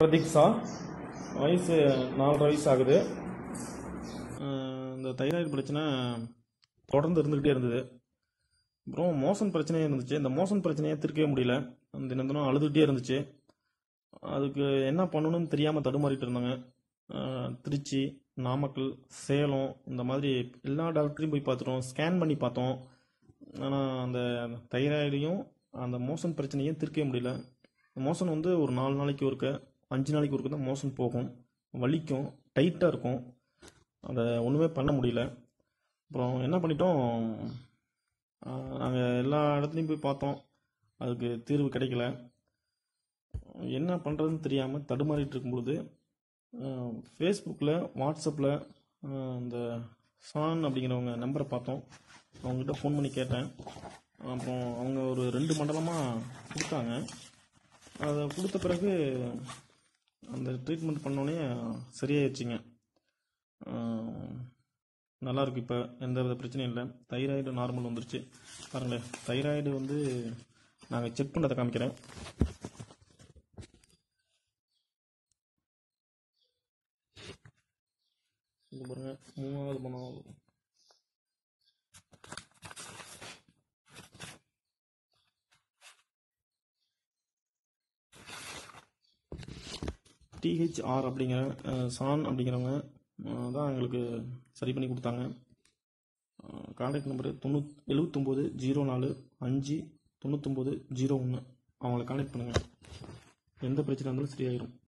பிரதீக்ஷா வயசு நாலரை வயசு ஆகுது அஹ் இந்த தைராய்டு பிரச்சனை தொடர்ந்து இருந்துக்கிட்டே இருந்தது அப்புறம் மோசன் பிரச்சனையே இருந்துச்சு இந்த மோசன் பிரச்சனையை தீர்க்கவே முடியல அந்த தினம் தினம் அழுதுகிட்டே இருந்துச்சு அதுக்கு என்ன பண்ணணும்னு தெரியாமல் தடுமாறிட்டு இருந்தாங்க அஹ் திருச்சி நாமக்கல் சேலம் இந்த மாதிரி எல்லா டாக்டரையும் போய் பார்த்துட்டோம் ஸ்கேன் பண்ணி பார்த்தோம் ஆனால் அந்த தைராய்டையும் அந்த மோசன் பிரச்சனையும் தீர்க்கவே முடியல மோசன் வந்து ஒரு நாலு நாளைக்கு ஒருக்க அஞ்சு நாளைக்கு ஒருக்க தான் மோசன் போகும் வலிக்கும் டைட்டாக இருக்கும் அதை ஒன்றுமே பண்ண முடியல அப்புறம் என்ன பண்ணிட்டோம் நாங்கள் எல்லா இடத்துலையும் போய் பார்த்தோம் அதுக்கு தீர்வு கிடைக்கல என்ன பண்ணுறதுன்னு தெரியாமல் தடுமாறிட்டு இருக்கும்பொழுது ஃபேஸ்புக்கில் வாட்ஸ்அப்பில் இந்த சான் அப்படிங்கிறவங்க நம்பரை பார்த்தோம் அவங்ககிட்ட ஃபோன் பண்ணி கேட்டேன் அப்புறம் அவங்க ஒரு ரெண்டு மண்டலமாக கொடுத்தாங்க அதை கொடுத்த பிறகு அந்த ட்ரீட்மெண்ட் பண்ணோடனே சரியாயிடுச்சிங்க ஆஹ் நல்லா இருக்கு இப்போ எந்த வித பிரச்சனையும் இல்லை தைராய்டு நார்மல் வந்துருச்சு பாருங்களேன் தைராய்டு வந்து நாங்கள் செக் பண்ணதை காமிக்கிறேன் இது பாருங்க மூணாவது மூணாவது டிஹெச்ஆர் அப்படிங்கிற அஹ், சான் அப்படிங்கிறவங்க அஹ், தான் எங்களுக்கு சரி பண்ணி கொடுத்தாங்க கான்டாக்ட் நம்பரு தொண்ணூத் எழுவத்தொம்போது ஜீரோ நாலு அஞ்சு தொண்ணூத்தொம்போது ஜீரோ ஒன்று அவங்கள கான்டாக்ட் பண்ணுங்கள் எந்த பிரச்சனை இருந்தாலும் சரியாயிரும்